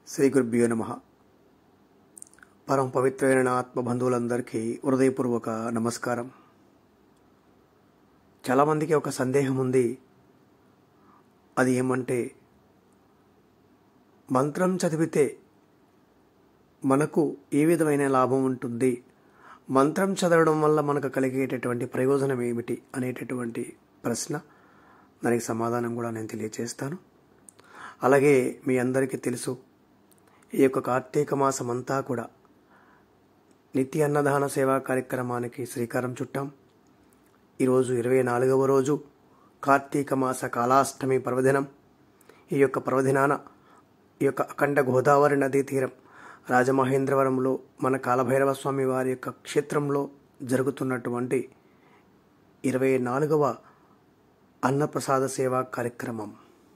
శ్రీ గురుభ్యో నమ పరమ పవిత్రమైన నా ఆత్మ బంధువులందరికీ హృదయపూర్వక నమస్కారం చాలామందికి ఒక సందేహం ఉంది అది ఏమంటే మంత్రం చదివితే మనకు ఏ విధమైన లాభం ఉంటుంది మంత్రం చదవడం వల్ల మనకు కలిగేటటువంటి ప్రయోజనం ఏమిటి అనేటటువంటి ప్రశ్న దానికి సమాధానం కూడా నేను తెలియజేస్తాను అలాగే మీ అందరికీ తెలుసు ఈ యొక్క కార్తీక మాసం అంతా కూడా నిత్య అన్నదాన సేవా కార్యక్రమానికి శ్రీకారం చుట్టాం ఈరోజు ఇరవై నాలుగవ రోజు కార్తీక మాస కాలాష్టమి పర్వదినం ఈ యొక్క పర్వదినాన ఈ యొక్క అఖండ గోదావరి నదీ తీరం రాజమహేంద్రవరంలో మన కాలభైరవ స్వామి వారి యొక్క క్షేత్రంలో జరుగుతున్నటువంటి ఇరవై నాలుగవ అన్నప్రసాద సేవా కార్యక్రమం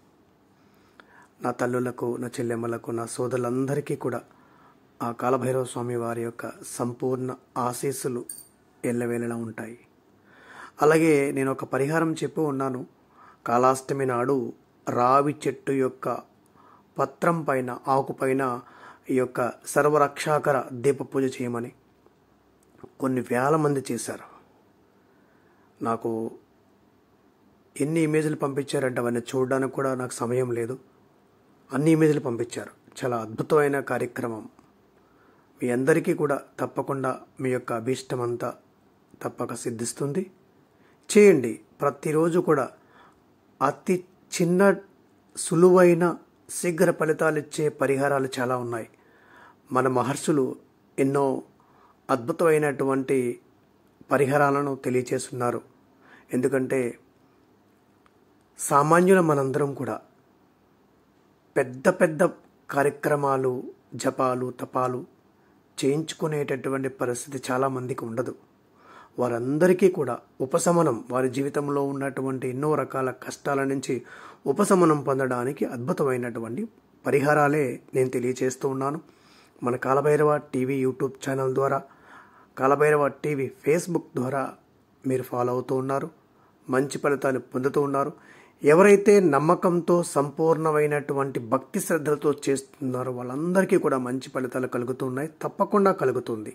నా తల్లులకు నా చెల్లెమ్మలకు నా సోదరులందరికీ కూడా ఆ కాలభైరవ స్వామి వారి యొక్క సంపూర్ణ ఆశీస్సులు ఎల్లవేళలా ఉంటాయి అలాగే నేను ఒక పరిహారం చెప్పి ఉన్నాను కాలాష్టమి నాడు రావి చెట్టు యొక్క పత్రం పైన ఆకు పైన ఈ యొక్క సర్వరక్షాకర దీప పూజ చేయమని కొన్ని వేల మంది చేశారు నాకు ఎన్ని ఇమేజ్లు పంపించారంటే అవన్నీ చూడడానికి కూడా నాకు సమయం లేదు అన్ని ఇమేజ్లు పంపించారు చాలా అద్భుతమైన కార్యక్రమం మీ అందరికీ కూడా తప్పకుండా మీ యొక్క అభీష్టం అంతా తప్పక సిద్ధిస్తుంది చేయండి ప్రతిరోజు కూడా అతి చిన్న సులువైన శీఘ్ర ఫలితాలు ఇచ్చే పరిహారాలు చాలా ఉన్నాయి మన మహర్షులు ఎన్నో అద్భుతమైనటువంటి పరిహారాలను తెలియచేస్తున్నారు ఎందుకంటే సామాన్యుల మనందరం కూడా పెద్ద పెద్ద కార్యక్రమాలు జపాలు తపాలు చేయించుకునేటటువంటి పరిస్థితి చాలామందికి ఉండదు వారందరికీ కూడా ఉపశమనం వారి జీవితంలో ఉన్నటువంటి ఎన్నో రకాల కష్టాల నుంచి ఉపశమనం పొందడానికి అద్భుతమైనటువంటి పరిహారాలే నేను తెలియచేస్తూ ఉన్నాను మన కాలభైరవ టీవీ యూట్యూబ్ ఛానల్ ద్వారా కాలభైరవ టీవీ ఫేస్బుక్ ద్వారా మీరు ఫాలో అవుతూ ఉన్నారు మంచి ఫలితాలు పొందుతూ ఉన్నారు ఎవరైతే నమ్మకంతో సంపూర్ణమైనటువంటి భక్తి శ్రద్ధలతో చేస్తున్నారో వాళ్ళందరికీ కూడా మంచి ఫలితాలు కలుగుతున్నాయి తప్పకుండా కలుగుతుంది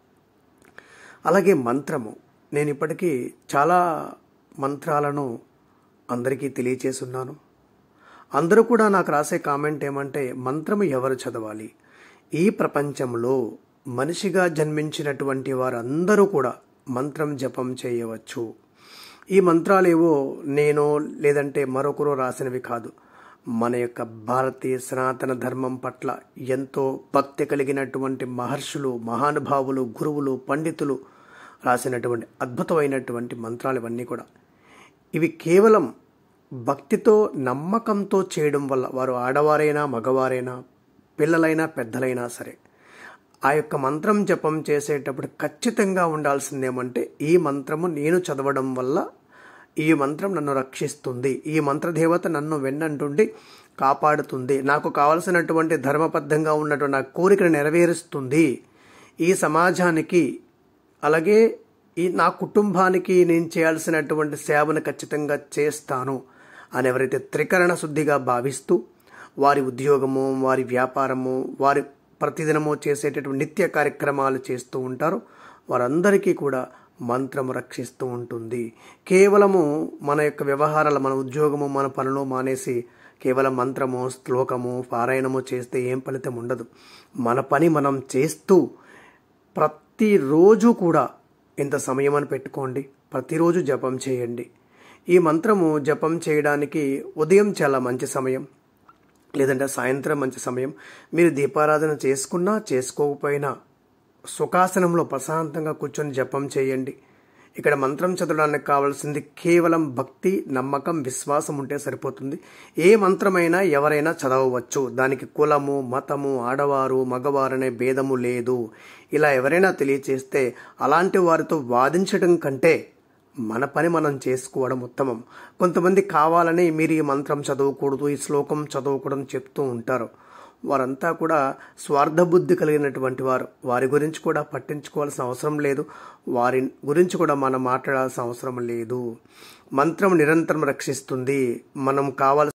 అలాగే మంత్రము నేను ఇప్పటికీ చాలా మంత్రాలను అందరికీ తెలియచేస్తున్నాను అందరూ కూడా నాకు రాసే కామెంట్ ఏమంటే మంత్రము ఎవరు చదవాలి ఈ ప్రపంచంలో మనిషిగా జన్మించినటువంటి వారందరూ కూడా మంత్రం జపం చేయవచ్చు ఈ మంత్రాలేవో నేను లేదంటే మరొకరు రాసినవి కాదు మన యొక్క భారతీయ సనాతన ధర్మం పట్ల ఎంతో భక్తి కలిగినటువంటి మహర్షులు మహానుభావులు గురువులు పండితులు రాసినటువంటి అద్భుతమైనటువంటి మంత్రాలు ఇవన్నీ కూడా ఇవి కేవలం భక్తితో నమ్మకంతో చేయడం వల్ల వారు ఆడవారైనా మగవారైనా పిల్లలైనా పెద్దలైనా సరే ఆ యొక్క మంత్రం జపం చేసేటప్పుడు ఖచ్చితంగా ఉండాల్సిందేమంటే ఈ మంత్రము నేను చదవడం వల్ల ఈ మంత్రం నన్ను రక్షిస్తుంది ఈ మంత్రదేవత నన్ను వెన్నంటుండి కాపాడుతుంది నాకు కావలసినటువంటి ధర్మబద్ధంగా ఉన్నటువంటి నా కోరికను నెరవేరుస్తుంది ఈ సమాజానికి అలాగే ఈ నా కుటుంబానికి నేను చేయాల్సినటువంటి సేవను ఖచ్చితంగా చేస్తాను అని ఎవరైతే త్రికరణ శుద్ధిగా భావిస్తూ వారి ఉద్యోగము వారి వ్యాపారము వారి ప్రతిదినము చేసేటటువంటి నిత్య కార్యక్రమాలు చేస్తూ ఉంటారో వారందరికీ కూడా మంత్రము రక్షిస్తూ ఉంటుంది కేవలము మన యొక్క వ్యవహారాలు మన ఉద్యోగము మన పనులు మానేసి కేవలం మంత్రము శ్లోకము పారాయణము చేస్తే ఏం ఫలితం ఉండదు మన పని మనం చేస్తూ ప్రతిరోజు కూడా ఇంత సమయం అని పెట్టుకోండి ప్రతిరోజు జపం చేయండి ఈ మంత్రము జపం చేయడానికి ఉదయం చాలా మంచి సమయం లేదంటే సాయంత్రం మంచి సమయం మీరు దీపారాధన చేసుకున్నా చేసుకోకపోయినా సుఖాసనంలో ప్రశాంతంగా కూర్చొని జపం చేయండి ఇక్కడ మంత్రం చదవడానికి కావాల్సింది కేవలం భక్తి నమ్మకం విశ్వాసం ఉంటే సరిపోతుంది ఏ మంత్రమైనా ఎవరైనా చదవవచ్చు దానికి కులము మతము ఆడవారు మగవారు అనే భేదము లేదు ఇలా ఎవరైనా తెలియచేస్తే అలాంటి వారితో వాదించడం కంటే మన పని మనం చేసుకోవడం ఉత్తమం కొంతమంది కావాలని మీరు ఈ మంత్రం చదవకూడదు ఈ శ్లోకం చదవకూడదు చెప్తూ ఉంటారు వారంతా కూడా స్వార్థబుద్ధి కలిగినటువంటి వారు వారి గురించి కూడా పట్టించుకోవాల్సిన అవసరం లేదు వారి గురించి కూడా మనం మాట్లాడాల్సిన అవసరం లేదు మంత్రం నిరంతరం రక్షిస్తుంది మనం కావాల్సిన